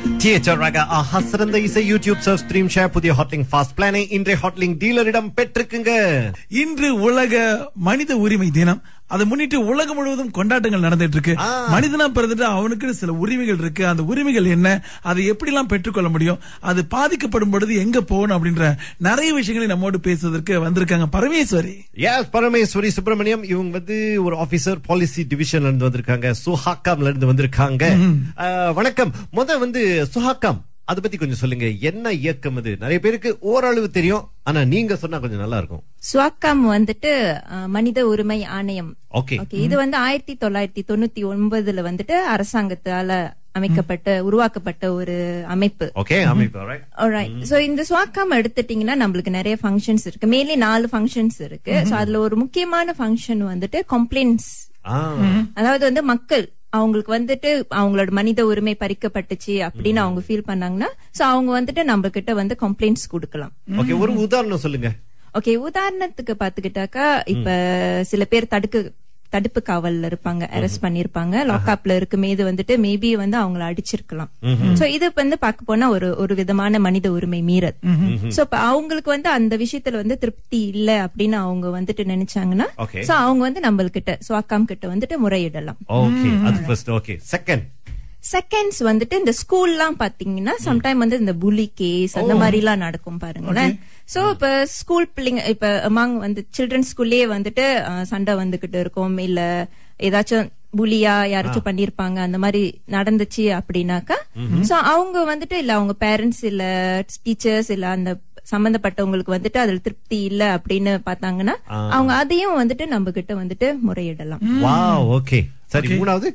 Theatre ரக ஆஹா சிறந்த இசை யூடியூப் சர்ச் ஸ்ட்ரீம் ஷேர் புதிய ஹாட்லிங் ஃபாஸ்ட் பிளானை இன்றைய ஹாட்லிங் டீலரிடம் பெற்றுக்குங்க இன்று உலக மனித உரிமை தினம் அதை முன்னிட்டு உலகம் முழுவதும் கொண்டாட்டங்கள் நடந்துட்டு இருக்கு ஆ. மனிதனா பிறந்துட்டு அவனுக்கு சில உரிமைகள் இருக்கு அந்த உரிமைகள் என்ன அதை எப்படிலாம் பெற்றுக்கொள்ள முடியும் அது பாதிக்கப்படும் பொழுது எங்க போகணும் அப்படின்ற நிறைய விஷயங்களை நம்மோடு பேசுவதற்கு வந்திருக்காங்க பரமேஸ்வரி எஸ் பரமேஸ்வரி சுப்பிரமணியம் இவங்க வந்து ஒரு ஆபீசர் பாலிசி டிவிஷன்ல இருந்து வந்திருக்காங்க சுஹாக்காம்ல இருந்து வந்திருக்காங்க அஹ், வணக்கம் முத வந்து சுஹாக்காம் அத பத்தி கொஞ்சம் சொல்லுங்க என்ன இயக்கம் அது நிறைய பேருக்கு ஓரளவு தெரியும் ஆனா நீங்க சொன்னா கொஞ்சம் நல்லா இருக்கும் ஸ்வாக்காம் வந்துட்டு அஹ், மனித உரிமை ஆணையம் ஓகே ஓகே இது வந்து ஆயிரத்தி தொள்ளாயிரத்தி தொண்ணூத்தி ஒன்பதுல வந்துட்டு அரசாங்கத்தால அமைக்கப்பட்ட உருவாக்கப்பட்ட ஒரு அமைப்பு ஓகே அமைப்பு alright. Alright. So இந்த ஸ்வாக்காம் எடுத்துட்டீங்கன்னா நம்மளுக்கு நிறைய ஃபங்க்ஷன்ஸ் இருக்கு மேலே நாலு ஃபங்க்ஷன்ஸ் இருக்கு சோ அதுல ஒரு முக்கியமான ஃபங்க்ஷன் வந்துட்டு கம்ப்ளைண்ட்ஸ் ஆ அதாவது வந்து மக்கள் அவங்களுக்கு வந்துட்டு அவங்களோட மனித உரிமை பறிக்கப்பட்டுச்சு அப்படின்னு அவங்க ஃபீல் பண்ணாங்கன்னா சோ அவங்க வந்துட்டு நம்ம கிட்ட வந்து கம்ப்ளைண்ட்ஸ் கொடுக்கலாம் ஓகே ஒரு உதாரணம் சொல்லுங்க ஓகே உதாரணத்துக்கு பாத்துக்கிட்டாக்கா இப்ப சில பேர் தடுக்கு தடுப்பு காவல்ல இருப்பாங்க அரெஸ்ட் பண்ணிருப்பாங்க லாக்அப்ல இருக்குமே இது வந்துட்டு மேபி வந்து அவங்கள அடிச்சிருக்கலாம் சோ இது வந்து பார்க்க போனா ஒரு ஒரு விதமான மனித உரிமை மீறல் சோ இப்ப அவங்களுக்கு வந்து அந்த விஷயத்துல வந்து திருப்தி இல்ல அப்படின்னு அவங்க வந்துட்டு நினைச்சாங்கன்னா Okay. சோ அவங்க வந்து நம்மள்கிட்ட சுவாக்காம் கிட்ட வந்துட்டு முறையிடலாம் ஓகே அது ஃபர்ஸ்ட் ஓகே செகண்ட் செகண்ட்ஸ் வந்துட்டு இந்த ஸ்கூல்லாம் பாத்தீங்கன்னா சம்டைம் வந்து இந்த புலி கேஸ் அந்த மாதிரி எல்லாம் நடக்கும் பாருங்களேன் சோ இப்ப ஸ்கூல் பிள்ளைங்க இப்ப அமாங் வந்து சில்ட்ரன் ஸ்கூல்லயே வந்துட்டு அஹ், சண்டை வந்துகிட்டு இருக்கும் இல்ல ஏதாச்சும் புலியா யாராச்சும் பண்ணிருப்பாங்க அந்த மாதிரி நடந்துச்சு அப்படின்னாக்கா சோ அவங்க வந்துட்டு இல்ல அவங்க பேரண்ட்ஸ் இல்ல டீச்சர்ஸ் இல்ல அந்த சம்பந்தப்பட்டவங்களுக்கு வந்துட்டு அதுல திருப்தி இல்ல அப்படின்னு பார்த்தாங்கன்னா அவங்க அதையும் வந்துட்டு நம்ம கிட்ட வந்துட்டு முறையிடலாம் வா ஓகே சரி மூணாவது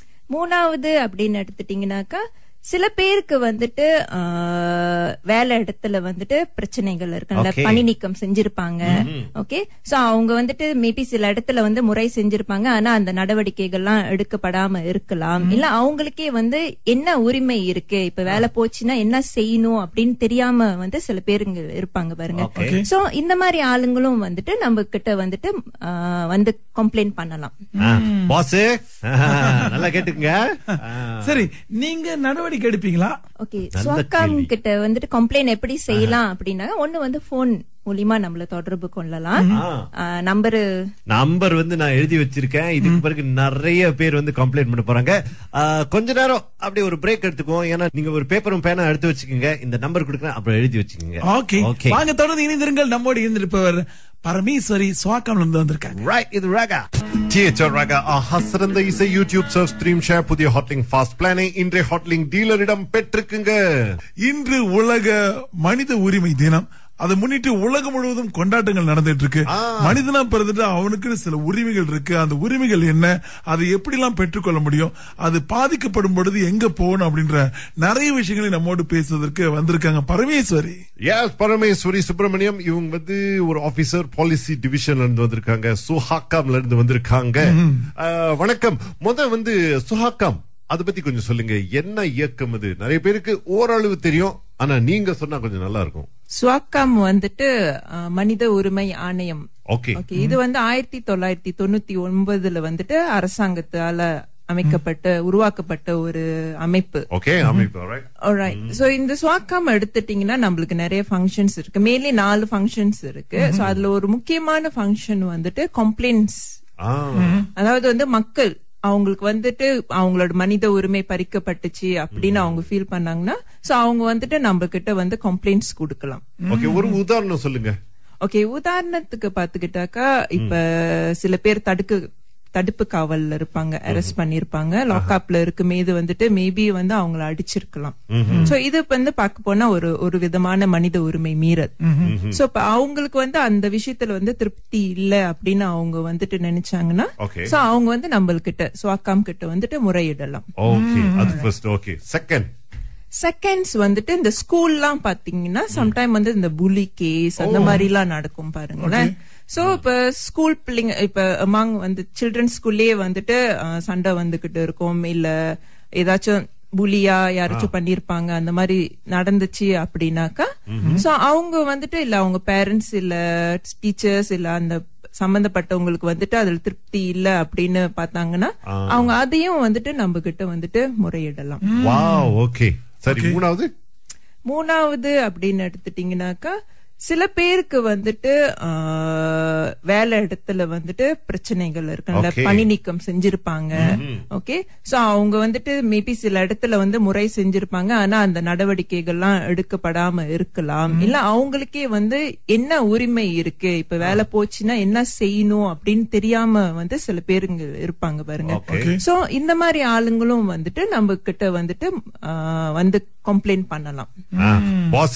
மூணாவது அப்படின்னு எடுத்துட்டீங்கன்னாக்கா சில பேருக்கு வந்துட்டு ஆஹ், வேலை இடத்துல வந்துட்டு பிரச்சனைகள் இருக்குல்ல Okay. பணி நீக்கம் செஞ்சிருப்பாங்க ஓகே சோ அவங்க வந்துட்டு மேபி சில இடத்துல வந்து முறை செஞ்சிருப்பாங்க ஆனா அந்த நடவடிக்கைகள்லாம் எடுக்கப்படாம இருக்கலாம் இல்ல அவங்களுக்கே வந்து என்ன உரிமை இருக்கு இப்ப வேலை போச்சுன்னா என்ன செய்யணும் அப்படின்னு தெரியாம வந்து சில பேருங்க இருப்பாங்க பாருங்க Okay. சோ இந்த மாதிரி ஆளுங்களும் வந்துட்டு நம்ம கிட்ட வந்துட்டு ஆஹ், வந்து கம்ப்ளைண்ட் பண்ணலாம் பாஸ் நல்லா கேட்டுக்குங்க ஆ. சரி நீங்க நடவடிக்கை எடுப்பீங்களா ஓகே நல்ல ஸ்வாக்காம் கேள்வி. கிட்ட வந்துட்டு கம்ப்ளைண்ட் எப்படி செய்யலாம் அப்படின்னா ஒண்ணு வந்து போன் மூலியமா நம்மள தொடர்பு கொள்ளலாம் ஆ. நம்பரு நம்பர் வந்து நான் எழுதி வச்சிருக்கேன் இதுக்கு பிறகு நிறைய பேர் வந்து கம்ப்ளைண்ட் பண்ண போறாங்க ஆ, கொஞ்ச நேரம் அப்படியே ஒரு பிரேக் எடுத்துக்குவோம் ஏன்னா நீங்க ஒரு பேப்பரும் பேனா எடுத்து வச்சுக்கோங்க இந்த நம்பர் கொடுக்குறேன் அப்புறம் எழுதி வச்சுக்கோங்க ஓகே ஓகே வாங்க தொடர்ந்து இணைந்திருங்கள் நம்மோடு இருந்திருப்பவர் பரமேஸ்வரி சுவாக்காம்ல இருந்து வந்திருக்காங்க ரைட் இது ராகா தியேட்டர் ராகா ஆஹா சிறந்த இசை யூடியூப் சர்ச் ஸ்ட்ரீம் ஷேர் புதிய ஹாட்லிங் ஃபாஸ்ட் பிளானை இன்றைய ஹாட்லிங் டீலரிடம் பெற்றுக்குங்க இன்று உலக மனித உரிமை தினம் அதை முன்னிட்டு உலகம் முழுவதும் கொண்டாட்டங்கள் நடந்துட்டு இருக்கு ஆ. மனிதனா பிறந்துட்டு அவனுக்கு சில உரிமைகள் இருக்கு அந்த உரிமைகள் என்ன அதை எப்படிலாம் பெற்றுக்கொள்ள முடியும் அது பாதிக்கப்படும் பொழுது எங்க போகணும் அப்படின்ற நிறைய விஷயங்களை நம்மோடு பேசுவதற்கு வந்திருக்காங்க பரமேஸ்வரி எஸ் பரமேஸ்வரி சுப்பிரமணியம் இவங்க வந்து ஒரு ஆபீசர் பாலிசி டிவிஷன்ல இருந்து வந்திருக்காங்க சுஹாக்காம்ல இருந்து வந்திருக்காங்க அஹ், வணக்கம் முத வந்து சுஹாக்காம் அத பத்தி கொஞ்சம் சொல்லுங்க என்ன இயக்கம் அது நிறைய பேருக்கு ஓரளவு தெரியும் ஆனா நீங்க சொன்னா கொஞ்சம் நல்லா இருக்கும் ஸ்வாக்காம் வந்துட்டு அஹ், மனித உரிமை ஆணையம் ஓகே ஓகே இது வந்து ஆயிரத்தி தொள்ளாயிரத்தி தொண்ணூத்தி ஒன்பதுல வந்துட்டு அரசாங்கத்தால அமைக்கப்பட்ட உருவாக்கப்பட்ட ஒரு அமைப்பு ஓகே அமைப்பு right. Alright. So இந்த ஸ்வாக்காம் எடுத்துட்டீங்கன்னா நம்மளுக்கு நிறைய ஃபங்க்ஷன்ஸ் இருக்கு மேலே நாலு ஃபங்க்ஷன்ஸ் இருக்கு சோ அதுல ஒரு முக்கியமான ஃபங்க்ஷன் வந்துட்டு கம்ப்ளைண்ட்ஸ் ஆ அதாவது வந்து மக்கள் அவங்களுக்கு வந்துட்டு அவங்களோட மனித உரிமை பறிக்கப்பட்டுச்சு அப்படின்னு அவங்க ஃபீல் பண்ணாங்கன்னா சோ அவங்க வந்துட்டு நம்ம கிட்ட வந்து கம்ப்ளைண்ட்ஸ் கொடுக்கலாம் ஓகே ஒரு உதாரணம் சொல்லுங்க ஓகே உதாரணத்துக்கு பாத்துக்கிட்டாக்கா இப்ப சில பேர் தடுக்கு தடுப்பு காவல்ல இருப்பாங்க அரெஸ்ட் பண்ணிருப்பாங்க லாக்அப்ல இருக்குமே இது வந்துட்டு மேபி வந்து அவங்கள அடிச்சிருக்கலாம் சோ இது வந்து பார்க்க போனா ஒரு ஒரு விதமான மனித உரிமை மீறல் சோ இப்ப அவங்களுக்கு வந்து அந்த விஷயத்துல வந்து திருப்தி இல்ல அப்படின்னு அவங்க வந்துட்டு நினைச்சாங்கன்னா Okay. சோ அவங்க வந்து நம்மள்கிட்ட ஸ்வாக்காம் கிட்ட வந்துட்டு முறையிடலாம் ஓகே அது ஃபர்ஸ்ட் ஓகே செகண்ட் செகண்ட்ஸ் வந்துட்டு இந்த ஸ்கூல்லாம் பாத்தீங்கன்னா சம்டைம் வந்து இந்த புலி கேஸ் அந்த மாதிரி எல்லாம் நடக்கும் பாருங்களேன் சோ இப்ப ஸ்கூல் பிள்ளைங்க இப்ப அமாங் வந்து சில்ட்ரன் ஸ்கூல்லயே வந்துட்டு அஹ், சண்டை வந்துகிட்டு இருக்கும் இல்ல ஏதாச்சும் புலியா யாராச்சும் பண்ணிருப்பாங்க அந்த மாதிரி நடந்துச்சு அப்படின்னாக்கா சோ அவங்க வந்துட்டு இல்ல அவங்க பேரண்ட்ஸ் இல்ல டீச்சர்ஸ் இல்ல அந்த சம்பந்தப்பட்டவங்களுக்கு வந்துட்டு அதுல திருப்தி இல்ல அப்படின்னு பார்த்தாங்கன்னா அவங்க அதையும் வந்துட்டு நம்ம கிட்ட வந்துட்டு முறையிடலாம் வா ஓகே சரி மூணாவது மூணாவது அப்படின்னு எடுத்துட்டீங்கன்னாக்கா சில பேருக்கு வந்துட்டு ஆ, வேலை இடத்துல வந்துட்டு பிரச்சனைகள் இருக்குல்ல Okay. பணி நீக்கம் செஞ்சிருப்பாங்க ஓகே சோ அவங்க வந்துட்டு மேபி சில இடத்துல வந்து முறை செஞ்சிருப்பாங்க ஆனா அந்த நடவடிக்கைகள்லாம் எடுக்கப்படாம இருக்கலாம் இல்ல அவங்களுக்கே வந்து என்ன உரிமை இருக்கு இப்ப வேலை போச்சுன்னா என்ன செய்யணும் அப்படின்னு தெரியாம வந்து சில பேருங்க இருப்பாங்க பாருங்க Okay. சோ இந்த மாதிரி ஆளுங்களும் வந்துட்டு நம்ம கிட்ட வந்துட்டு ஆ, வந்து கம்ப்ளைண்ட் பண்ணலாம் பாஸ்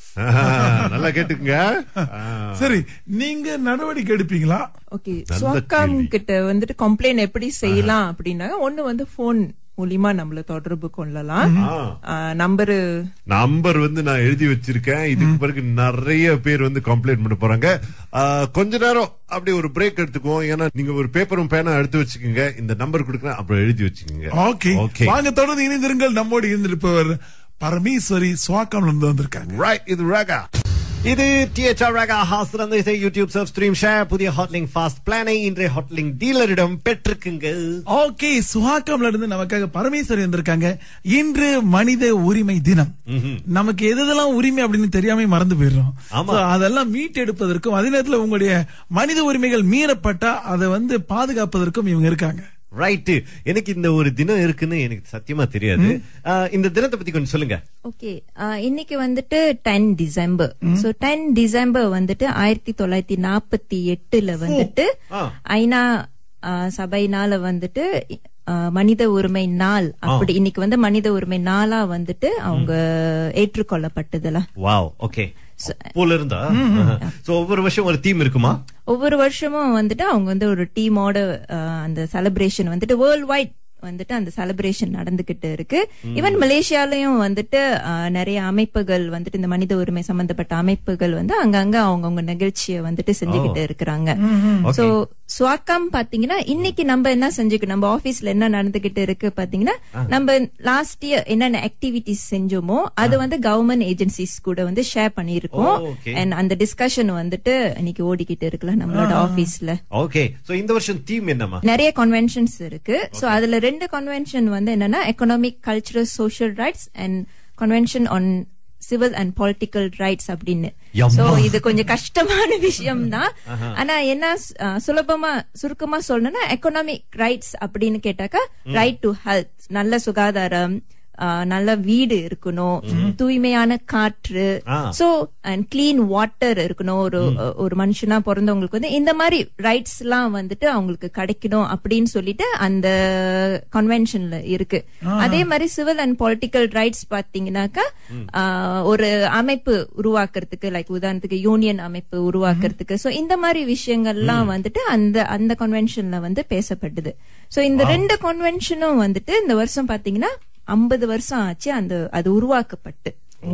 நல்லா கேட்டுக்குங்க ஆ. சரி நீங்க நடவடிக்கை எடுப்பீங்களா ஓகே நல்ல சுவாக்காம் கேள்வி. கிட்ட வந்துட்டு கம்ப்ளைண்ட் எப்படி செய்யலாம் அப்படின்னா ஒண்ணு வந்து போன் மூலியமா நம்மள தொடர்பு கொள்ளலாம் நம்பரு நம்பர் வந்து நான் எழுதி வச்சிருக்கேன் இதுக்கு பிறகு நிறைய பேர் வந்து கம்ப்ளைண்ட் பண்ண போறாங்க ஆ, கொஞ்ச நேரம் அப்படி ஒரு பிரேக் எடுத்துக்குவோம் ஏன்னா நீங்க ஒரு பேப்பரும் பேனா எடுத்து வச்சுக்கோங்க இந்த நம்பர் கொடுக்குறேன் அப்புறம் எழுதி வச்சுக்கோங்க ஓகே ஓகே வாங்க தொடர்ந்து இணைந்திருங்கள் நம்மோடு இருந்திருப்பவர் பரமேஸ்வரி சுவாக்காம்ல இருந்து வந்திருக்காங்க ரைட் இது ராகா இது டிஎச்ஆர் ராகா ஹாஸ்திரந்த இசை யூடியூப் சர்வ் ஸ்ட்ரீம் ஷேர் புதிய ஹாட்லிங் ஃபாஸ்ட் பிளானை இன்றைய ஹாட்லிங் டீலரிடம் பெற்றிருக்குங்க ஓகே சுஹாக்காம்ல இருந்து நமக்காக பரமேஸ்வரி வந்திருக்காங்க இன்று மனித உரிமை தினம் நமக்கு எது எதெல்லாம் உரிமை அப்படின்னு தெரியாம மறந்து போயிடுறோம் ஆமா. So, அதெல்லாம் மீட்டெடுப்பதற்கும் அதே நேரத்துல உங்களுடைய மனித உரிமைகள் மீறப்பட்டா அதை வந்து பாதுகாப்பதற்கும் இவங்க இருக்காங்க ரைட் எனக்கு இந்த ஒரு தினம் இருக்குன்னு எனக்கு சத்தியமா தெரியாது ஆஹ், இந்த தினத்தை பத்தி கொஞ்சம் சொல்லுங்க ஓகே இன்னைக்கு வந்துட்டு ten December so ten December வந்துட்டு ஆயிரத்தி தொள்ளாயிரத்தி நாற்பத்தி எட்டுல வந்துட்டு ஆ. ஐநா ஆ, சபையினால வந்துட்டு ஆ, மனித உரிமை நாள் அப்படி இன்னைக்கு வந்து மனித உரிமை நாளா வந்துட்டு அவங்க ஏற்றுக்கொள்ளப்பட்டதுல வாவ் ஓகே போல இருந்தா சோ ஒவ்வொரு வருஷம் ஒரு தீம் இருக்குமா ஒவ்வொரு வருஷமும் வந்துட்டு அவங்க வந்து ஒரு டீமோட அந்த செலிப்ரேஷன் வந்துட்டு வேர்ல்ட் வைட் வந்துட்டு அந்த செலிப்ரேஷன் நடந்துகிட்டு இருக்கு ஈவன் மலேசியாலயும் வந்துட்டு ஆஹ், நிறைய அமைப்புகள் வந்துட்டு இந்த மனித உரிமை சம்பந்தப்பட்ட அமைப்புகள் வந்து அங்கங்க அவங்கவுங்க நிகழ்ச்சியை வந்துட்டு செஞ்சுக்கிட்டு இருக்கிறாங்க சோ சுவாக்கம் பாத்தீங்கன்னா இன்னைக்கு நம்ம என்ன செஞ்சுக்கணும் நம்ம ஆபீஸ்ல என்ன நடந்துகிட்டு இருக்கு பாத்தீங்கன்னா நம்ம லாஸ்ட் இயர் என்னென்ன ஆக்டிவிட்டிஸ் செஞ்சோமோ அது வந்து கவர்மெண்ட் ஏஜென்சிஸ் கூட வந்து ஷேர் பண்ணிருக்கோம் Oh, okay. அண்ட் அந்த டிஸ்கஷன் வந்துட்டு இன்னைக்கு ஓடிக்கிட்டு இருக்குல்ல நம்மளோட ஆபீஸ்ல ஓகே சோ இந்த வருஷம் தீம் என்னமா நிறைய கன்வென்ஷன்ஸ் இருக்கு சோ அதுல ரெண்டு கன்வென்ஷன் வந்து என்னன்னா economic cultural social rights and convention on civil and political rights அப்படின்னு யம்மா. சோ இது கொஞ்சம் கஷ்டமான விஷயம் தான் ஆனா என்ன அஹ், சுலபமா சுருக்கமா சொல்லணும்னா எக்கனாமிக் ரைட்ஸ் அப்படின்னு கேட்டாக்கா ரைட் டு ஹெல்த் நல்ல சுகாதாரம் அஹ், நல்ல வீடு இருக்கணும் தூய்மையான காற்று ஆ. சோ அண்ட் கிளீன் வாட்டர் இருக்கணும் ஒரு ஒரு மனுஷனா பிறந்தவங்களுக்கு வந்து இந்த மாதிரி ரைட்ஸ் எல்லாம் வந்துட்டு அவங்களுக்கு கிடைக்கணும் அப்படின்னு சொல்லிட்டு அந்த கன்வென்ஷன்ல இருக்கு அதே மாதிரி சிவில் அண்ட் பொலிட்டிக்கல் ரைட்ஸ் பாத்தீங்கன்னாக்கா ஆஹ், ஒரு அமைப்பு உருவாக்குறதுக்கு லைக் உதாரணத்துக்கு யூனியன் அமைப்பு உருவாக்குறதுக்கு சோ இந்த மாதிரி விஷயங்கள்லாம் வந்துட்டு அந்த அந்த கன்வென்ஷன்ல வந்து பேசப்பட்டது சோ இந்த ரெண்டு கன்வென்ஷனும் வந்துட்டு இந்த வருஷம் பாத்தீங்கன்னா ஐம்பது வருஷம் ஆச்சு அந்த அது உருவாக்கப்பட்டு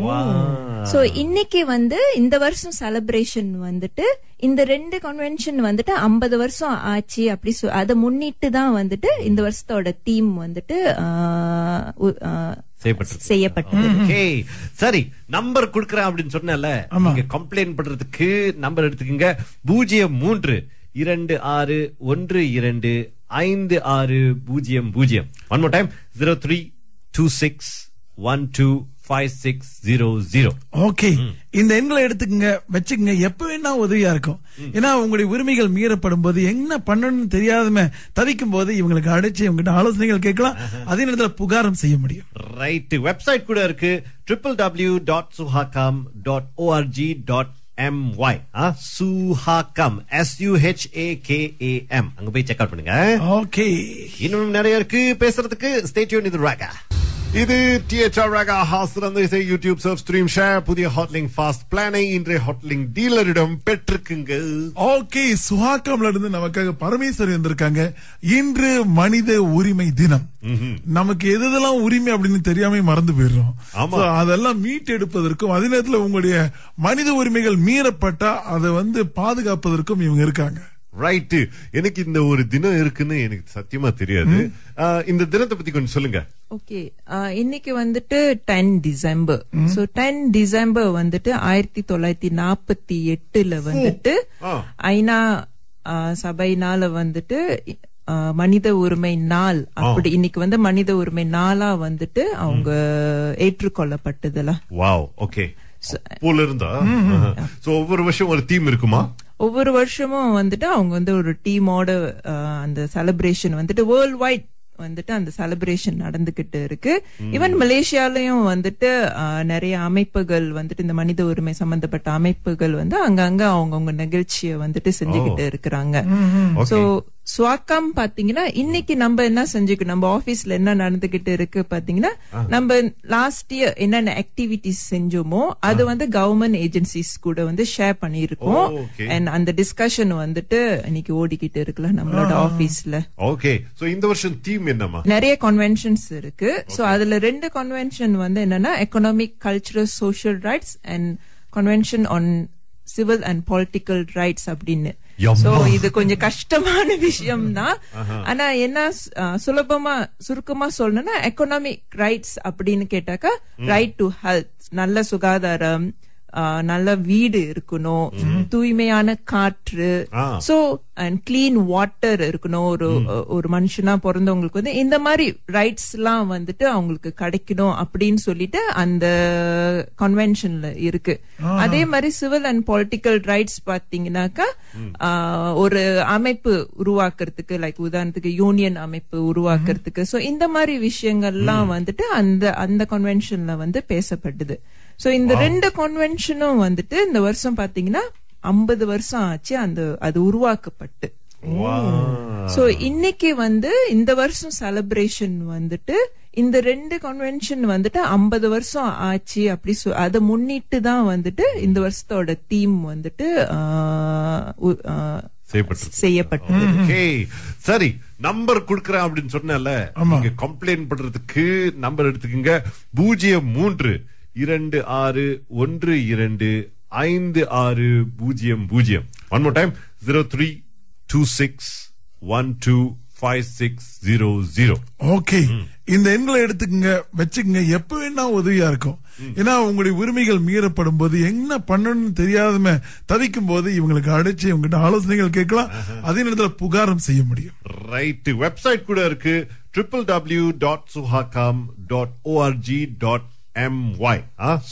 சோ இன்னைக்கு வந்து இந்த வருஷம் செலிப்ரேஷன் வந்துட்டு இந்த ரெண்டு கன்வென்ஷன் வந்துட்டு 50 வருஷம் ஆச்சு அப்படி சொ- அதை முன்னிட்டு தான் வந்துட்டு இந்த வருஷத்தோட தீம் வந்துட்டு ஆஹ், உ- ஆஹ், செய்யப்பட்டிருக்கு. செய்யப்பட்டது ஓகே சரி நம்பர் குடுக்கறேன் அப்படின்னு சொன்னல நீங்க கம்ப்ளைண்ட் பண்றதுக்கு நம்பர் எடுத்துக்கங்க பூஜ்ஜியம் மூன்று இரண்டு ஆறு ஒன்று இரண்டு ஐந்து ஆறு பூஜ்ஜியம் பூஜ்ஜியம் one more time zero three two six one two five six zero zero okay இந்த எண்களை எடுத்துக்கங்க வச்சுக்கங்க எப்ப வேணா உதவியா இருக்கும் ஏன்னா உங்களுடைய உரிமைகள் மீறப்படும் போது என்ன பண்ணணும்னு தெரியாதம தவிக்கும் போது இவங்களுக்கு அடிச்சு இவங்ககிட்ட ஆலோசனைகள் கேட்கலாம் அதே நேரத்தில் புகாரம் செய்ய முடியும் ரைட் வெப்சைட் கூட இருக்கு triple W dot SUHAKAM dot O R G dot M Y SUHAKAM S U H A K A M அங்க போய் செக் அவுட் பண்ணுங்க ஓகே இன்னும் நிறைய இருக்கு பேசுறதுக்கு ஸ்டேட்யூன் இது ராகா இது டிஎச்ஆர் ராகா ஹாஸ்திரந்த இசை யூடியூப் சர்வ் ஸ்ட்ரீம் ஷேர் புதிய ஹாட்லிங் ஃபாஸ்ட் பிளானை இன்றைய ஹாட்லிங் டீலரிடம் பெற்றிருக்குங்க ஓகே சுஹாக்காம்ல இருந்து நமக்காக பரமேஸ்வரி வந்திருக்காங்க இன்று மனித உரிமை தினம் நமக்கு எது எதெல்லாம் உரிமை அப்படின்னு தெரியாம மறந்து போயிடுறோம் ஆமா. So, அதெல்லாம் மீட்டெடுப்பதற்கும் அதே நேரத்தில் உங்களுடைய மனித உரிமைகள் மீறப்பட்டா அதை வந்து பாதுகாப்பதற்கும் இவங்க இருக்காங்க ரைட் எனக்கு இந்த ஒரு தினம் இருக்குன்னு எனக்கு சத்தியமா தெரியாது ஆ, இந்த தினத்தை பத்தி கொஞ்சம் சொல்லுங்க ஓகே இன்னைக்கு வந்துட்டு ten December so ten December வந்துட்டு ஆயிரத்தி தொள்ளாயிரத்தி நாற்பத்தி எட்டுல வந்துட்டு ஆ. ஐநா ஆ, சபையினால வந்துட்டு ஆஹ், மனித உரிமை நாள் அப்படி இன்னைக்கு வந்து மனித உரிமை நாளா வந்துட்டு அவங்க ஏற்றுக்கொள்ளப்பட்டதுல வாவ் ஓகே போல இருந்தா சோ ஒவ்வொரு வருஷம் ஒரு தீம் இருக்குமா ஒவ்வொரு வருஷமும் வந்துட்டு அவங்க வந்து ஒரு டீமோட அந்த செலிப்ரேஷன் வந்துட்டு வேர்ல்ட் வைட் வந்துட்டு அந்த செலிப்ரேஷன் நடந்துகிட்டு இருக்கு ஈவன் மலேசியாலயும் வந்துட்டு ஆஹ், நிறைய அமைப்புகள் வந்துட்டு இந்த மனித உரிமை சம்பந்தப்பட்ட அமைப்புகள் வந்து அங்கங்க அவங்கவுங்க நிகழ்ச்சியை வந்துட்டு செஞ்சுக்கிட்டு இருக்கிறாங்க சோ சுவாக்கம் பாத்தீங்கன்னா இன்னைக்கு நம்ம என்ன செஞ்சுக்கணும் நம்ம ஆபீஸ்ல என்ன நடந்துகிட்டு இருக்கு பாத்தீங்கன்னா நம்ம லாஸ்ட் இயர் என்னென்ன ஆக்டிவிட்டிஸ் செஞ்சோமோ அது வந்து கவர்மெண்ட் ஏஜென்சிஸ் கூட வந்து ஷேர் பண்ணியிருக்கோம் Oh, okay. அண்ட் அந்த டிஸ்கஷன் வந்துட்டு இன்னைக்கு ஓடிக்கிட்டு இருக்குல்ல நம்மளோட ஆபீஸ்ல ஓகே சோ இந்த வருஷம் தீம் என்னமா நிறைய கன்வென்ஷன்ஸ் இருக்கு சோ அதுல ரெண்டு கன்வென்ஷன் வந்து என்னன்னா economic cultural social rights and convention on civil and political rights அப்படின்னு யம்மா. சோ இது கொஞ்சம் கஷ்டமான விஷயம் தான் ஆனா என்ன அஹ், சுலபமா சுருக்கமா சொல்லணும்னா எக்கனாமிக் ரைட்ஸ் அப்படின்னு கேட்டாக்கா ரைட் டு ஹெல்த் நல்ல சுகாதாரம் அஹ், நல்ல வீடு இருக்கணும் தூய்மையான காற்று ஆ. சோ அண்ட் கிளீன் வாட்டர் இருக்கணும் ஒரு ஒரு மனுஷனா பிறந்தவங்களுக்கு வந்து இந்த மாதிரி ரைட்ஸ் எல்லாம் வந்துட்டு அவங்களுக்கு கிடைக்கணும் அப்படின்னு சொல்லிட்டு அந்த கன்வென்ஷன்ல இருக்கு அதே மாதிரி சிவில் அண்ட் பொலிட்டிக்கல் ரைட்ஸ் பாத்தீங்கன்னாக்கா ஆஹ், ஒரு அமைப்பு உருவாக்குறதுக்கு லைக் உதாரணத்துக்கு யூனியன் அமைப்பு உருவாக்குறதுக்கு சோ இந்த மாதிரி விஷயங்கள்லாம் வந்துட்டு அந்த அந்த கன்வென்ஷன்ல வந்து பேசப்பட்டது சோ இந்த ரெண்டு கன்வென்ஷனும் வந்துட்டு இந்த வருஷம் பாத்தீங்கன்னா ஐம்பது வருஷம் ஆச்சு அந்த அது உருவாக்கப்பட்டு சோ இன்னைக்கு வந்து இந்த வருஷம் செலிப்ரேஷன் வந்துட்டு இந்த ரெண்டு கன்வென்ஷன் வந்துட்டு ஐம்பது வருஷம் ஆச்சு அப்படி சொ- அதை முன்னிட்டு தான் வந்துட்டு இந்த வருஷத்தோட தீம் வந்துட்டு ஆஹ், உ- ஆஹ், செய்யப்பட்டிருக்கு. செய்யப்பட்டது ஓகே சரி நம்பர் குடுக்கறேன் அப்படின்னு சொன்னேன்ல நீங்க கம்ப்ளைண்ட் பண்றதுக்கு நம்பர் எடுத்துக்கங்க பூஜ்ஜியம் மூன்று இரண்டு ஆறு ஒன்று இரண்டு ஐந்து ஆறு பூஜ்ஜியம் பூஜ்ஜியம் one more time zero three two six one two five six zero zero okay இந்த எண்களை எடுத்துக்கங்க வச்சுக்கங்க எப்ப வேணா உதவியா இருக்கும் ஏன்னா உங்களுடைய உரிமைகள் மீறப்படும் போது என்ன பண்ணணும்னு தெரியாதம தவிக்கும் போது இவங்களுக்கு அடிச்சு இவங்ககிட்ட ஆலோசனைகள் கேட்கலாம் அதே நேரத்துல புகாரம் செய்ய முடியும் ரைட் வெப்சைட் கூட இருக்கு triple W dot SUHAKAM dot O R G dot M Y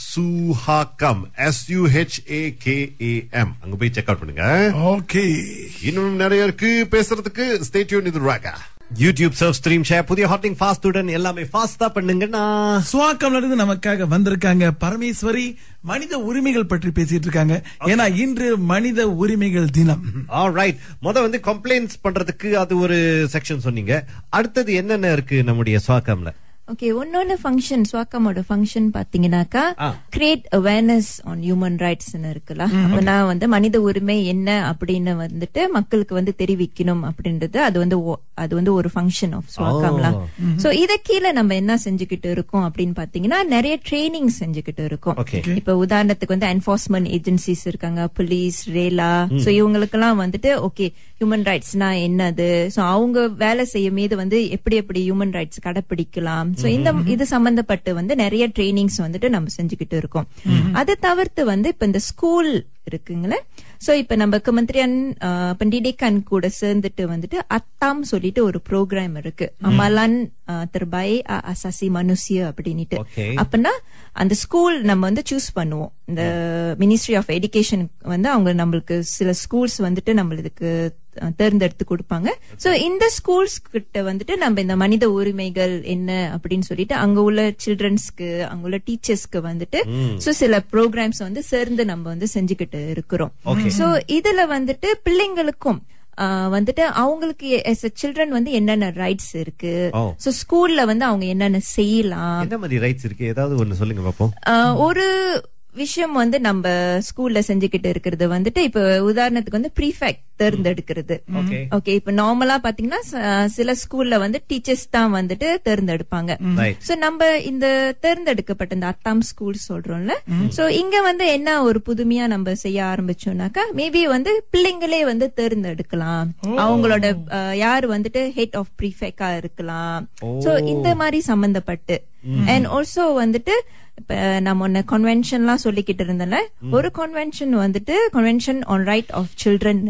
SUHAKAM S U H A K A M அங்க போய் செக் அவுட் பண்ணுங்க ஓகே இன்னும் நிறைய இருக்கு பேசுறதுக்கு ஸ்டேட்யூன் இது Raaga YouTube serve stream share புதிய ஹாட்டிங் ஃபாஸ்டுடன் எல்லாமே ஃபாஸ்டா பண்ணுங்கண்ணா சுவாக்கம்ல இருந்து நமக்காக வந்திருக்காங்க பரமேஸ்வரி மனித உரிமைகள் பற்றி பேசிட்டு இருக்காங்க ஏன்னா இன்று மனித உரிமைகள் தினம் ரைட் முத வந்து கம்ப்ளைண்ட்ஸ் பண்றதுக்கு அது ஒரு செக்ஷன் சொன்னீங்க அடுத்தது என்னென்ன இருக்கு நம்முடைய ஸ்வாக்கம்ல ஓகே ஒன்னொன்னு ஃபங்க்ஷன் ஸ்வாக்கமோட ஃபங்க்ஷன் பாத்தீங்கன்னாக்கா ஆ. Create awareness on human rights இருக்குல்ல அப்பனா வந்து மனித உரிமை என்ன அப்படின்னு வந்துட்டு மக்களுக்கு வந்து தெரிவிக்கணும் அப்படின்றது அது வந்து ஒ- அது வந்து ஒரு ஃபங்க்ஷன் ஆஃப் ஸ்வாக்கம்ல சோ இத கீழே நம்ம என்ன செஞ்சுக்கிட்டு இருக்கோம் அப்படின்னு பாத்தீங்கன்னா நிறைய ட்ரைனிங் செஞ்சுக்கிட்டு இருக்கோம் Okay. இப்ப உதாரணத்துக்கு வந்து என்போர்ஸ்மெண்ட் ஏஜென்சிஸ் இருக்காங்க போலீஸ் ரேலா சோ இவங்களுக்கெல்லாம் வந்துட்டு ஓகே ஹியூமன் ரைட்ஸ்னா என்னது சோ அவங்க வேலை செய்யும் மீது வந்து எப்படி எப்படி ஹியூமன் ரைட்ஸ் கடைபிடிக்கலாம் சோ இந்த இது சம்பந்தப்பட்டு வந்து நிறைய ட்ரைனிங்ஸ் வந்துட்டு நம்ம செஞ்சுக்கிட்டு இருக்கோம் அது தவிர்த்து வந்து இப்ப இந்த ஸ்கூல் இருக்குங்களே சோ இப்ப நம்ம கமந்திரியன் பண்டிடிகன் கூட சேர்ந்துட்டு வந்துட்டு அத்தாம் சொல்லிட்டு ஒரு ப்ரோக்ராம் இருக்கு அமலான் தெர்பாய் அசாசி மனுசிய அப்படின்னுட்டு Okay. அப்பனா அந்த ஸ்கூல் நம்ம வந்து சூஸ் பண்ணுவோம் இந்த மினிஸ்ட்ரி ஆஃப் எஜுகேஷன் வந்து அவங்க நம்மளுக்கு சில ஸ்கூல்ஸ் வந்துட்டு நம்மளுக்கு அஹ், தேர்ந்தெடுத்து கொடுப்பாங்க சோ இந்த ஸ்கூல்ஸ் கிட்ட வந்துட்டு நம்ம இந்த மனித உரிமைகள் என்ன அப்படின்னு சொல்லிட்டு அங்க உள்ள சில்ட்ரன்ஸ்க்கு அங்க உள்ள டீச்சர்ஸ்க்கு வந்துட்டு சோ சில ப்ரோக்ராம்ஸ் வந்து சேர்ந்து நம்ம வந்து செஞ்சுக்கிட்டு இருக்கிறோம் சோ இதுல வந்துட்டு பிள்ளைங்களுக்கும் ஆஹ் வந்துட்டு அவங்களுக்கு as a சில்ட்ரன் வந்து என்னென்ன ரைட்ஸ் இருக்கு ஓ. சோ ஸ்கூல்ல வந்து அவங்க என்னென்ன செய்யலாம் என்ன மாதிரி ரைட்ஸ் இருக்கு ஏதாவது ஒண்ணு சொல்லுங்க பாப்போம் ஆஹ் ஒரு விஷயம் வந்து நம்ம ஸ்கூல்ல செஞ்சுக்கிட்டு இருக்கிறது வந்துட்டு இப்ப உதாரணத்துக்கு வந்து ப்ரீஃபெக்ட் தேர்ந்தெடுக்கிறது Okay. ஓகே இப்ப நார்மலா பாத்தீங்கன்னா ச- சில ஸ்கூல்ல வந்து டீச்சர்ஸ் தான் வந்துட்டு தேர்ந்தெடுப்பாங்க Right. சோ நம்ம இந்த தேர்ந்தெடுக்கப்பட்ட இந்த அத்தாம் ஸ்கூல் சொல்றோம்ல சோ இங்க வந்து என்ன ஒரு புதுமையா நம்ம செய்ய ஆரம்பிச்சோம்னாக்கா மேபி வந்து பிள்ளைங்களே வந்து தேர்ந்தெடுக்கலாம் அவங்களோட அஹ், யார் வந்துட்டு ஹெட் ஆஃப் ப்ரீஃபெக்டா இருக்கலாம் சோ இந்த மாதிரி சம்பந்தப்பட்டு அண்ட் ஆல்சோ வந்துட்டு இப்ப நம்ம ஒன்னு கன்வென்ஷன்லாம் சொல்லிக்கிட்டு இருந்தோம்ல ஒரு கன்வென்ஷன் வந்துட்டு convention on right of children இருக்கு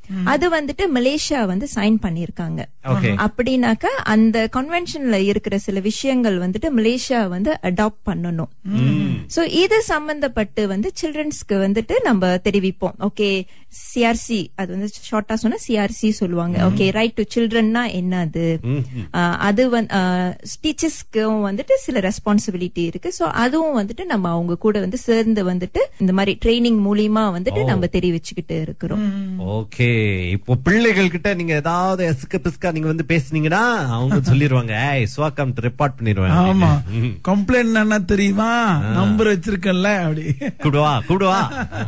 அது வந்துட்டு மலேசியா வந்து சைன் பண்ணிருக்காங்க Okay. அப்படின்னாக்கா அந்த கன்வென்ஷன்ல இருக்கிற சில விஷயங்கள் வந்துட்டு மலேசியா வந்து அடாப்ட் பண்ணணும் சோ இது சம்பந்தப்பட்டு வந்து சில்ட்ரன்ஸ்க்கு வந்துட்டு நம்ம தெரிவிப்போம் ஓகே சிஆர்சி அது வந்து ஷார்ட்டா சொன்னா சிஆர்சி சொல்லுவாங்க ஓகே ரைட் டு சில்ட்ரன்னா என்னது ஆஹ் அது வந்து டீச்சர்ஸ்க்கும் வந்துட்டு சில ரெஸ்பான்சிபிலிட்டி இருக்கு சோ அதுவும் வந்துட்டு நம்ம அவங்க கூட வந்து சேர்ந்து வந்துட்டு இந்த மாதிரி ட்ரைனிங் மூலியமா வந்துட்டு நம்ம தெரிவிச்சுக்கிட்டு இருக்கிறோம் ஓகே இப்போ பிள்ளைகள் கிட்ட நீங்க ஏதாவது எசுக்க பிஸ்கா நீங்க வந்து பேசுனீங்கன்னா அவங்க சொல்லிருவாங்க ஏய் சுவாக்கம் ரிப்போர்ட் பண்ணிடுவாங்க ஆமா கம்ப்ளைண்ட் என்ன தெரியுமா நம்பர் வச்சிருக்கேன்ல அப்படி கூடுவா கூடுவா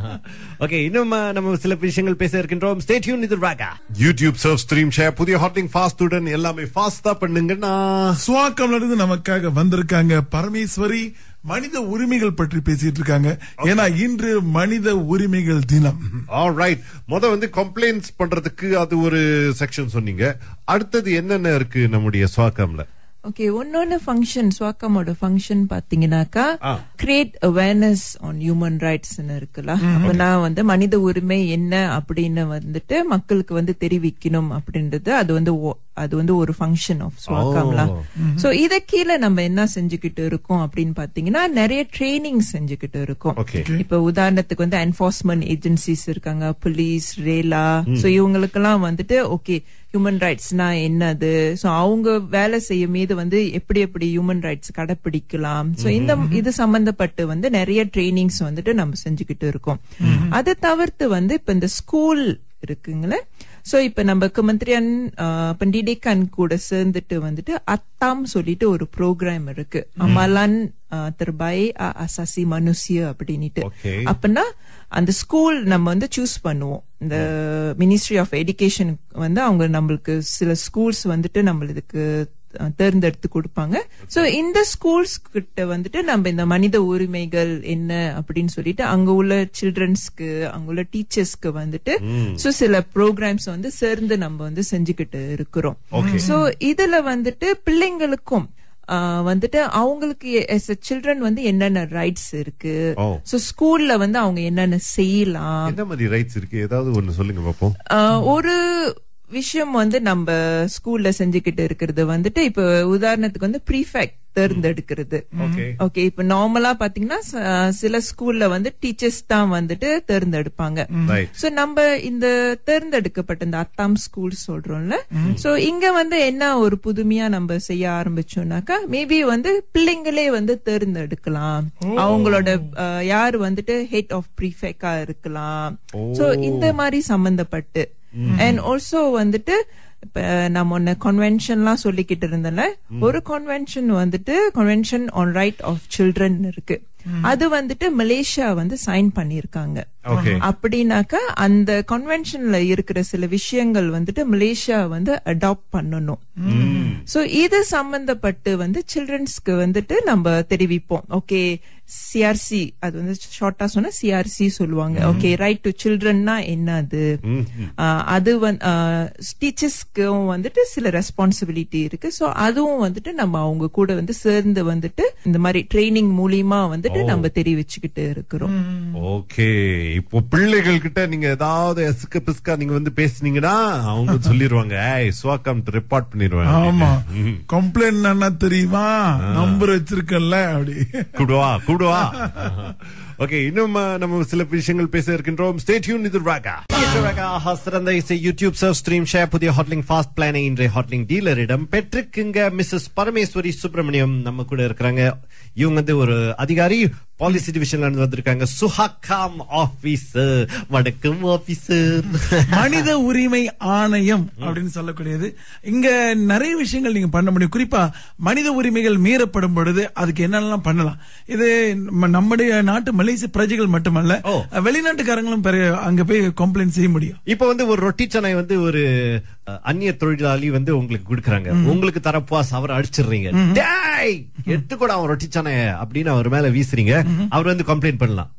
ஓகே இன்னும் அஹ், நம்ம சில விஷயங்கள் பேச இருக்கின்றோம் ஸ்டே டியூன் இது Raaga YouTube serve stream share புதிய ஹாட்லிங் ஃபாஸ்டுடன் எல்லாமே ஃபாஸ்டா பண்ணுங்கன்னா சுவாக்கம்ல இருந்து நமக்காக வந்திருக்காங்க பரமேஸ்வரி மனித உரிமைகள் பற்றி பேசிட்டு இருக்காங்க ஏன்னா இன்று மனித உரிமைகள் தினம் ரைட் முத வந்து கம்ப்ளைண்ட்ஸ் பண்றதுக்கு அது ஒரு செக்ஷன் சொன்னீங்க அடுத்தது என்னென்ன இருக்கு நம்முடைய சுவாக்கம்ல ஓகே ஒன்னொன்னு ஃபங்க்ஷன் ஸ்வாக்கமோட ஃபங்க்ஷன் பாத்தீங்கன்னாக்கா ஆ. Create awareness on human rights இருக்குல்ல அப்பனா வந்து மனித உரிமை என்ன அப்படின்னு வந்துட்டு மக்களுக்கு வந்து தெரிவிக்கணும் அப்படின்றது அது வந்து ஒ- அது வந்து ஒரு ஃபங்க்ஷன் ஆஃப் ஸ்வாக்கம்ல சோ இத கீழே நம்ம என்ன செஞ்சுக்கிட்டு இருக்கோம் அப்படின்னு பாத்தீங்கன்னா நிறைய ட்ரைனிங் செஞ்சுக்கிட்டு இருக்கோம் ஓகே இப்ப உதாரணத்துக்கு வந்து என்ஃபோர்ஸ்மெண்ட் ஏஜென்சிஸ் இருக்காங்க போலீஸ் ரேலா சோ இவங்களுக்கெல்லாம் வந்துட்டு ஓகே ஹியூமன் ரைட்ஸ்னா என்னது சோ அவங்க வேலை செய்யும் மீது வந்து எப்படி எப்படி ஹியூமன் ரைட்ஸ் கடைபிடிக்கலாம் சோ இந்த இது சம்பந்தப்பட்டு வந்து நிறைய ட்ரைனிங்ஸ் வந்துட்டு நம்ம செஞ்சுக்கிட்டு இருக்கோம் அதை தவிர்த்து வந்து இப்ப இந்த ஸ்கூல் இருக்குங்களே சோ இப்ப நம்ம குமந்திரியன் பண்டிடிகன் கூட சேர்ந்துட்டு வந்துட்டு அத்தாம் சொல்லிட்டு ஒரு ப்ரோக்ராம் இருக்கு அமலன் திருபாய் அசாசி மனுசிய அப்படின்னுட்டு Okay. அப்படின்னா அந்த ஸ்கூல் நம்ம வந்து சூஸ் பண்ணுவோம் இந்த மினிஸ்ட்ரி ஆஃப் எஜுகேஷன் வந்து அவங்க நம்மளுக்கு சில ஸ்கூல்ஸ் வந்துட்டு நம்மளுக்கு அஹ், தேர்ந்தெடுத்து கொடுப்பாங்க சோ இந்த ஸ்கூல்ஸ் கிட்ட வந்துட்டு நம்ம இந்த மனித உரிமைகள் என்ன அப்படின்னு சொல்லிட்டு அங்க உள்ள சில்ட்ரன்ஸ்க்கு அங்க உள்ள டீச்சர்ஸ்க்கு வந்துட்டு சோ சில ப்ரோக்ராம்ஸ் வந்து சேர்ந்து நம்ம வந்து செஞ்சுக்கிட்டு இருக்கிறோம் சோ இதுல வந்துட்டு பிள்ளைங்களுக்கும் ஆஹ் வந்துட்டு அவங்களுக்கு எஸ் சில்ட்ரன் வந்து என்னென்ன ரைட்ஸ் இருக்கு ஓ. சோ ஸ்கூல்ல வந்து அவங்க என்னென்ன செய்யலாம் என்ன மாதிரி ரைட்ஸ் இருக்கு ஏதாவது ஒண்ணு சொல்லுங்க பாப்போம் ஆஹ் ஒரு விஷயம் வந்து நம்ம ஸ்கூல்ல செஞ்சுக்கிட்டு இருக்கிறது வந்துட்டு இப்ப உதாரணத்துக்கு வந்து ப்ரீஃபெக்ட் தேர்ந்தெடுக்கிறது Okay. ஓகே இப்ப நார்மலா பாத்தீங்கன்னா ச- சில ஸ்கூல்ல வந்து டீச்சர்ஸ் தான் வந்துட்டு தேர்ந்தெடுப்பாங்க ரைட் சோ நம்ம இந்த தேர்ந்தெடுக்கப்பட்ட இந்த அத்தாம் ஸ்கூல் சொல்றோம்ல சோ இங்க வந்து என்ன ஒரு புதுமையா நம்ம செய்ய ஆரம்பிச்சோம்னாக்கா மேபி வந்து பிள்ளைங்களே வந்து தேர்ந்தெடுக்கலாம் அவங்களோட அஹ், யார் வந்துட்டு ஹெட் ஆஃப் ப்ரீஃபெக்டா இருக்கலாம் சோ இந்த மாதிரி சம்பந்தப்பட்டு அண்ட் ஆல்சோ வந்துட்டு இப்ப நம்ம ஒன்னு கன்வென்ஷன்லாம் சொல்லிக்கிட்டு இருந்தோம்ல ஒரு கன்வென்ஷன் வந்துட்டு convention on right of children இருக்கு அது வந்துட்டு மலேசியா வந்து சைன் பண்ணிருக்காங்க ஓகே அப்படின்னாக்கா அந்த கன்வென்ஷன்ல இருக்கிற சில விஷயங்கள் வந்துட்டு மலேசியா வந்து அடாப்ட் பண்ணணும் சோ இது சம்பந்தப்பட்டு வந்து சில்ட்ரன்ஸ்க்கு வந்துட்டு நம்ம தெரிவிப்போம் ஓகே சிஆர்சி அது வந்து ஷார்ட்டா சொன்னா சிஆர்சி சொல்லுவாங்க ஓகே ரைட் டு சில்ட்ரன்னா என்னது ஆஹ் அது வந்து டீச்சர்ஸ்க்கும் வந்துட்டு சில ரெஸ்பான்சிபிலிட்டி இருக்கு சோ அதுவும் வந்துட்டு நம்ம அவங்க கூட வந்து சேர்ந்து வந்துட்டு இந்த மாதிரி ட்ரைனிங் மூலியமா வந்துட்டு நம்ம தெரிவிச்சுக்கிட்டு இருக்கிறோம் ஓகே இப்போ பிள்ளைகள் கிட்ட நீங்க ஏதாவது எசுக்க பிஸ்கா நீங்க வந்து பேசுனீங்கன்னா அவங்க சொல்லிருவாங்க ஏய் சுவாக்கம் ரிப்போர்ட் பண்ணிடுவாங்க ஆமா கம்ப்ளைண்ட் என்ன தெரியுமா நம்பர் வச்சிருக்கேன்ல அப்படி கூடுவா கூடுவா ஓகே இன்னும் அஹ், நம்ம சில விஷயங்கள் பேச இருக்கின்றோம் ஸ்டே டியூன் இது ராகா இது ராகா ஆஹா, சிறந்த இசை யூடியூப் சர்வ் ஸ்ட்ரீம் ஷேர் புதிய ஹாட்லிங் ஃபாஸ்ட் பிளானை இன்றைய ஹாட்லிங் டீலரிடம் பெற்றுக்குங்க மிஸ்ஸஸ் பரமேஸ்வரி சுப்பிரமணியம் நம்ம கூட இருக்கிறாங்க இவங்க வந்து ஒரு அதிகாரி பாலிசி டிவிஷன்ல இருந்து வந்திருக்காங்க சுஹாக்காம் ஆபீசர் வணக்கம் ஆபீசர் மனித உரிமை ஆணையம் அப்படின்னு சொல்லக்கூடியது இங்க நிறைய விஷயங்கள் நீங்க பண்ண முடியும் குறிப்பா மனித உரிமைகள் மீறப்படும் பொழுது அதுக்கு என்னெல்லாம் பண்ணலாம் இது நம்ம- நம்முடைய நாட்டு மலேசிய பிரஜைகள் மட்டுமல்ல ஓ. வெளிநாட்டுக்காரங்களும் பெரிய அங்க போய் கம்ப்ளைண்ட் செய்ய முடியும் இப்ப வந்து ஒரு ரொட்டி சனை வந்து ஒரு அஹ், அந்நிய தொழிலாளி வந்து உங்களுக்கு கொடுக்குறாங்க உங்களுக்கு தரப்புவாஸ் அவரை அடிச்சிடுறீங்க டேய் எடுத்துக்கூட அவன் ரொட்டி சனை அப்படின்னு அவர் மேல வீசுறீங்க அவர் வந்து கம்ப்ளைண்ட் பண்ணலாம்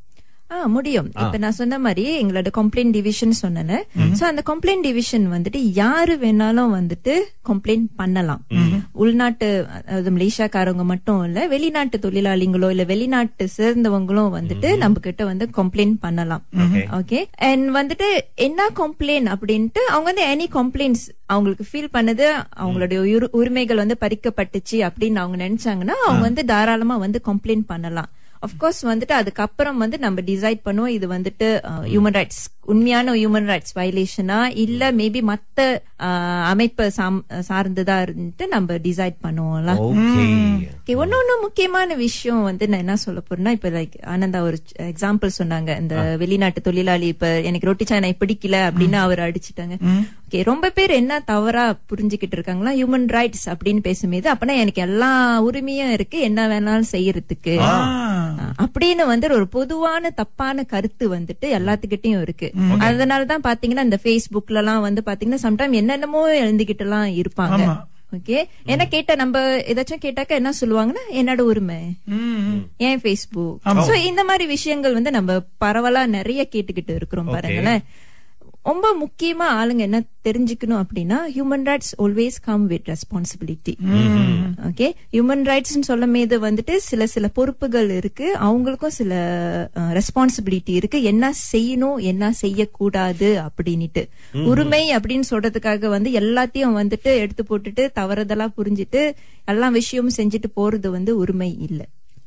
ஆ முடியும் இப்ப நான் சொன்ன மாதிரி எங்களோட கம்ப்ளைண்ட் டிவிஷன் சொன்னேன் சோ அந்த கம்ப்ளைண்ட் டிவிஷன் வந்துட்டு யாரு வேணாலும் வந்துட்டு கம்ப்ளைண்ட் பண்ணலாம் உள்நாட்டு அதாவது மலேசியாக்காரவங்க மட்டும் இல்ல வெளிநாட்டு தொழிலாளிகளோ இல்ல வெளிநாட்டு சேர்ந்தவங்களும் வந்துட்டு நம்ம கிட்ட வந்து கம்ப்ளைண்ட் பண்ணலாம் ஓகே அண்ட் வந்துட்டு என்ன கம்ப்ளைண்ட் அப்படின்ட்டு அவங்க வந்து எனி கம்ப்ளைண்ட்ஸ் அவங்களுக்கு ஃபீல் பண்ணது அவங்களுடைய உரு- உரிமைகள் வந்து பறிக்கப்பட்டுச்சு அப்படின்னு அவங்க நினைச்சாங்கன்னா அவங்க வந்து தாராளமா வந்து கம்ப்ளைண்ட் பண்ணலாம் அப்கோர்ஸ் வந்துட்டு அதுக்கப்புறம் வந்து நம்ம டிசைட் பண்ணுவோம் இது வந்துட்டு ஹியூமன் ரைட்ஸ் உண்மையான ஹியூமன் ரைட்ஸ் வயலேஷனா இல்ல மேபி மத்த அஹ், அமைப்பு சாம்- சார்ந்ததா இருந்துட்டு நம்ம டிசைட் பண்ணுவோம்ல ஓகே ஓகே ஒன்னொன்னு முக்கியமான விஷயம் வந்து நான் என்ன சொல்ல போறேன்னா இப்ப லைக் ஆனந்தா ஒரு எக்ஸாம்பிள் சொன்னாங்க இந்த வெளிநாட்டு தொழிலாளி இப்ப எனக்கு ரொட்டி சாயனை பிடிக்கல அப்படின்னு அவர் அடிச்சிட்டாங்க ஓகே ரொம்ப பேர் என்ன தவறா புரிஞ்சுக்கிட்டு இருக்காங்களா ஹியூமன் ரைட்ஸ் அப்படின்னு பேசும்போது அப்பனா எனக்கு எல்லா உரிமையும் இருக்கு என்ன வேணாலும் செய்யறதுக்கு ஆ. ஆ, அப்படின்னு வந்து ஒரு பொதுவான தப்பான கருத்து வந்துட்டு எல்லாத்துக்கிட்டையும் இருக்கு அதனாலதான் பாத்தீங்கன்னா இந்த Facebookல எல்லாம் வந்து பாத்தீங்கன்னா சம்டைம் என்னென்னமோ எழுந்துகிட்டு எல்லாம் இருப்பாங்க ஆமா. ஓகே என்ன கேட்ட நம்ம ஏதாச்சும் கேட்டாக்க என்ன சொல்லுவாங்கன்னா என்னோட உரிமை ம். ஏன் ஃபேஸ்புக் சோ இந்த மாதிரி விஷயங்கள் வந்து நம்ம பரவலா நிறைய கேட்டுக்கிட்டு இருக்கிறோம் பாருங்களேன் ரொம்ப முக்கியமா ஆளுங்க என்ன தெரிஞ்சுக்கணும் அப்படின்னா human rights always come with responsibility okay human rights சொல்லும் போது வந்துட்டு சில சில பொறுப்புகள் இருக்கு அவங்களுக்கும் சில ரெஸ்பான்சிபிலிட்டி இருக்கு என்ன செய்யணும் என்ன செய்யக்கூடாது அப்படின்னுட்டு உரிமை அப்படின்னு சொல்றதுக்காக வந்து எல்லாத்தையும் வந்துட்டு எடுத்து போட்டுட்டு தவறுதலா புரிஞ்சுட்டு எல்லா விஷயமும் செஞ்சுட்டு போறது வந்து உரிமை இல்ல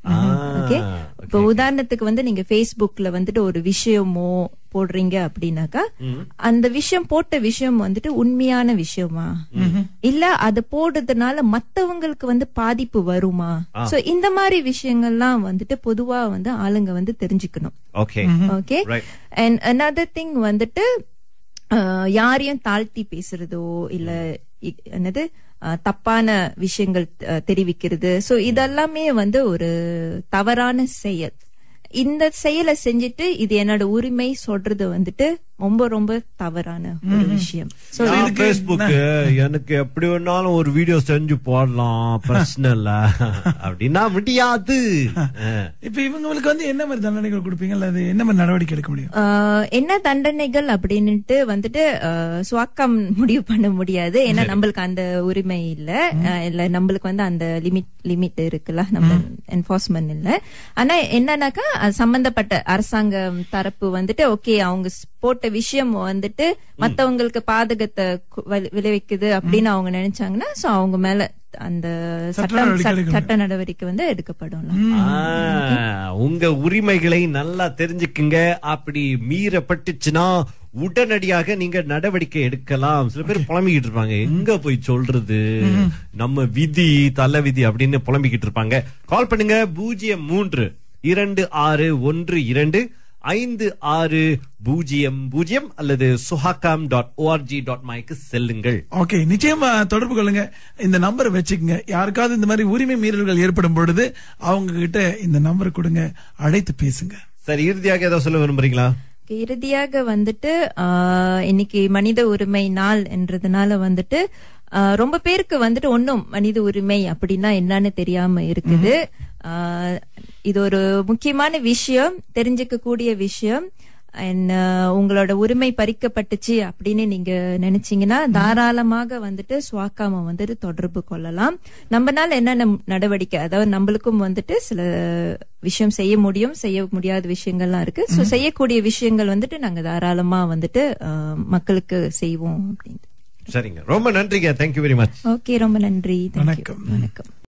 ஓகே இப்ப உதாரணத்துக்கு வந்து நீங்க Facebookல வந்துட்டு ஒரு விஷயமோ போடுறீங்க அப்படின்னாக்கா அந்த விஷயம் போட்ட விஷயம் வந்துட்டு உண்மையான விஷயமா இல்ல அது போடுறதுனால மத்தவங்களுக்கு வந்து பாதிப்பு வருமா சோ இந்த மாதிரி விஷயங்கள்லாம் வந்துட்டு பொதுவா வந்து ஆளுங்க வந்து தெரிஞ்சுக்கணும் okay okay Right. And another thing வந்துட்டு அஹ், யாரையும் தாழ்த்தி பேசுறதோ இல்ல இ- என்னது அஹ், தப்பான விஷயங்கள் அஹ், தெரிவிக்கிறது சோ இதெல்லாமே வந்து ஒரு தவறான செயல் இந்த செயலை செஞ்சுட்டு இது என்னோட உரிமை சொல்றது வந்துட்டு ரொம்ப ரொம்ப தவறான ஒரு விஷயம் சோ நான் Facebook எனக்கு எப்படி வேணாலும் ஒரு வீடியோ செஞ்சு போடலாம் பிரச்சனை இல்ல அப்படின்னா முடியாது அஹ். இப்ப இவங்களுக்கு வந்து என்ன மாதிரி தண்டனைகள் கொடுப்பீங்க அல்லது என்ன மாதிரி நடவடிக்கை எடுக்க முடியும் ஆஹ் என்ன தண்டனைகள் அப்படின்னுட்டு வந்துட்டு ஆஹ் சுவாக்கம் முடிவு பண்ண முடியாது ஏன்னா நம்மளுக்கு அந்த உரிமை இல்ல ஆஹ் இல்ல நம்மளுக்கு வந்து அந்த லிமிட் லிமிட் இருக்குல்ல நம்ம என்போர்ஸ்மெண்ட் இல்ல ஆனா என்னன்னாக்கா அது சம்பந்தப்பட்ட அரசாங்கம் தரப்பு வந்துட்டு ஓகே அவங்க ஸ்- போட்ட விஷயம் வந்துட்டு மத்தவங்களுக்கு பாதகத்தை கு- வி- விளைவிக்குது அப்படின்னு அவங்க நினைச்சாங்கன்னா சோ அவங்க மேல அந்த சட்டம் நடவடிக்கை சட்ட- எடுக்கணும். சட்ட நடவடிக்கை வந்து எடுக்கப்படும்ல ஆ, உங்க உரிமைகளை நல்லா தெரிஞ்சுக்குங்க அப்படி மீறப்பட்டுச்சுன்னா உடனடியாக நீங்க நடவடிக்கை எடுக்கலாம் சில பேர் புலம்பிக்கிட்டு இருப்பாங்க எங்க போய் சொல்றது நம்ம விதி தலை விதி அப்படின்னு புலம்பிக்கிட்டு இருப்பாங்க கால் பண்ணுங்க பூஜ்ஜியம் மூன்று இரண்டு ஆறு ஒன்று இரண்டு ஐந்து ஆறு பூஜ்ஜியம் பூஜ்ஜியம் அல்லது சுஹாகாம் டாட் ஓஆர்ஜி டாட் மைக்கு செல்லுங்கள் ஓகே நிச்சயமா தொடர்பு கொள்ளுங்க இந்த நம்பரை வச்சுக்கங்க யாருக்காவது இந்த மாதிரி உரிமை மீறல்கள் ஏற்படும் பொழுது அவங்க கிட்ட இந்த நம்பர் கொடுங்க அழைத்து பேசுங்க சரி இறுதியாக ஏதாவது சொல்ல விரும்புறீங்களா இறுதியாக வந்துட்டு ஆஹ், இன்னைக்கு மனித உரிமை நாள் என்றதுனால வந்துட்டு ஆஹ், ரொம்ப பேருக்கு வந்துட்டு ஒன்னும் மனித உரிமை அப்படின்னா என்னன்னு தெரியாம இருக்குது ஆஹ், இது ஒரு முக்கியமான விஷயம் தெரிஞ்சுக்க கூடிய விஷயம் அண்ட் உங்களோட உரிமை பறிக்கப்பட்டுச்சு அப்படின்னு நீங்க நினைச்சீங்கன்னா தாராளமாக வந்துட்டு சுவாக்காம வந்துட்டு தொடர்பு கொள்ளலாம் நம்மனால என்னென்ன நடவடிக்கை அதாவது நம்மளுக்கும் வந்துட்டு சில விஷயம் செய்ய முடியும் செய்ய முடியாத விஷயங்கள்லாம் இருக்கு சோ செய்யக்கூடிய விஷயங்கள் வந்துட்டு நாங்க தாராளமா வந்துட்டு அஹ், மக்களுக்கு செய்வோம் அப்படின்னு சரிங்க ரொம்ப நன்றிங்க தேங்க்யூ வெரி மச் ஓகே ரொம்ப நன்றி Thank you. வணக்கம். வணக்கம்